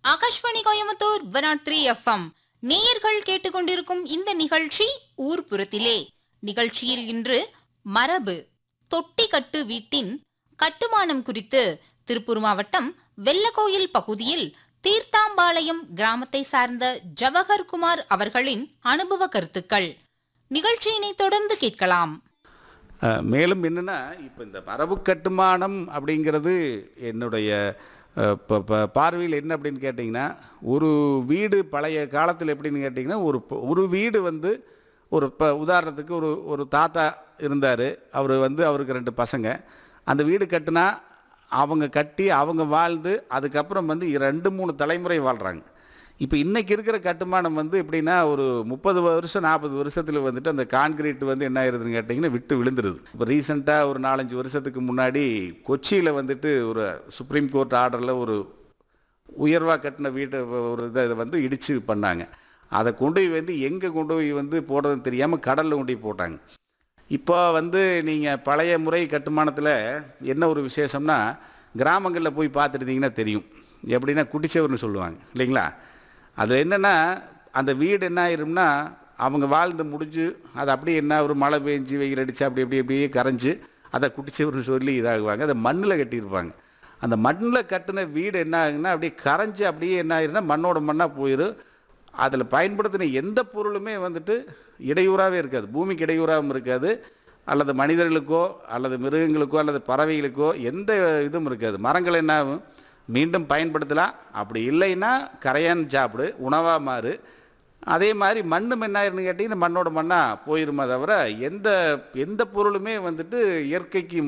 Akashvani Coimbatore one three FM நேயர்கள் கேட்டுக்கொண்டிருக்கும் இந்த நிகழ்ச்சி ஊர்ப்புறத்திலே நிகழ்ச்சியில் இன்று மரபு தொட்டி கட்டு வீட்டின் கட்டுமானம் குறித்து திருப்பூர் மாவட்டம் வெள்ளக்கோயில் பகுதியில் தீர்த்தாம்பாளையம் கிராமத்தை சார்ந்த ஜவஹர் குமார் அவர்களின் அனுபவ கருத்துக்கள் நிகழ்ச்சியினை தொடர்ந்து கேட்கலாம் அஹ், மேலும் என்னென்னா இப்போ இந்த மரபு கட்டுமானம் அப்படிங்கிறது என்னுடைய அஹ், ப- ப- பார்வையில் என்ன அப்படின்னு கேட்டிங்கன்னா ஒரு வீடு பழைய காலத்தில் எப்படின்னு கேட்டிங்கன்னா ஒரு ப- ஒரு வீடு வந்து ஒரு இப்போ உதாரணத்துக்கு ஒரு ஒரு தாத்தா இருந்தார் அவர் வந்து அவருக்கு ரெண்டு பசங்க அந்த வீடு கட்டுனா அவங்க கட்டி அவங்க வாழ்ந்து அதுக்கப்புறம் வந்து ரெண்டு மூணு தலைமுறை வாழ்கிறாங்க இப்போ இன்றைக்கி இருக்கிற கட்டுமானம் வந்து எப்படின்னா ஒரு முப்பது வருஷம் நாற்பது வருஷத்தில் வந்துட்டு அந்த கான்கிரீட் வந்து என்ன ஆயிருதுன்னு கேட்டிங்கன்னா விட்டு விழுந்துருது இப்போ ரீசெண்டாக ஒரு நாலஞ்சு வருஷத்துக்கு முன்னாடி கொச்சியில் வந்துட்டு ஒரு சுப்ரீம் கோர்ட் ஆர்டரில் ஒரு உயர்வாக கட்டின வீட்டை ஒரு இதை இதை வந்து இடித்து பண்ணாங்க அதை கொண்டு போய் வந்து எங்கே கொண்டு போய் வந்து போடுறதுன்னு தெரியாமல் கடலில் கொண்டு போய் போட்டாங்க இப்போ வந்து நீங்கள் பழைய முறை கட்டுமானத்தில் என்ன ஒரு விசேஷம்னா கிராமங்களில் போய் பார்த்துருந்தீங்கன்னா தெரியும் எப்படின்னா குட்டிச்சவர்னு சொல்லுவாங்க இல்லைங்களா அதில் என்னென்னா அந்த வீடு என்ன ஆயிரும்னா அவங்க வாழ்ந்து முடிஞ்சு அது அப்படியே என்ன ஒரு மழை பெஞ்சு வெயில் அடித்து அப்படி அப்படி அப்படியே கரைஞ்சு அதை குட்டிச்சவர்னு சொல்லி இதாகுவாங்க அதை மண்ணில் கட்டியிருப்பாங்க அந்த மண்ணில் கட்டின வீடு என்ன ஆகுன்னா அப்படியே கரைஞ்சி அப்படியே என்ன ஆயிருன்னா மண்ணோட மண்ணாக போயிடும் அதில் பயன்படுத்தின எந்த பொருளுமே வந்துட்டு இடையூறாகவே இருக்காது பூமிக்கு இடையூறாகவும் இருக்காது அல்லது மனிதர்களுக்கோ அல்லது மிருகங்களுக்கோ அல்லது பறவைகளுக்கோ எந்த இதுவும் இருக்காது மரங்கள் என்ன ஆகும் மீண்டும் பயன்படுத்தலாம் அப்படி இல்லைன்னா கரையான் சாப்பிடு உணவாக மாறு அதே மாதிரி மண்ணும் என்ன ஆயிருன்னு கேட்டிங்கன்னா மண்ணோட மண்ணாக போயிருமே தவிர எந்த எந்த பொருளுமே வந்துட்டு இயற்கைக்கு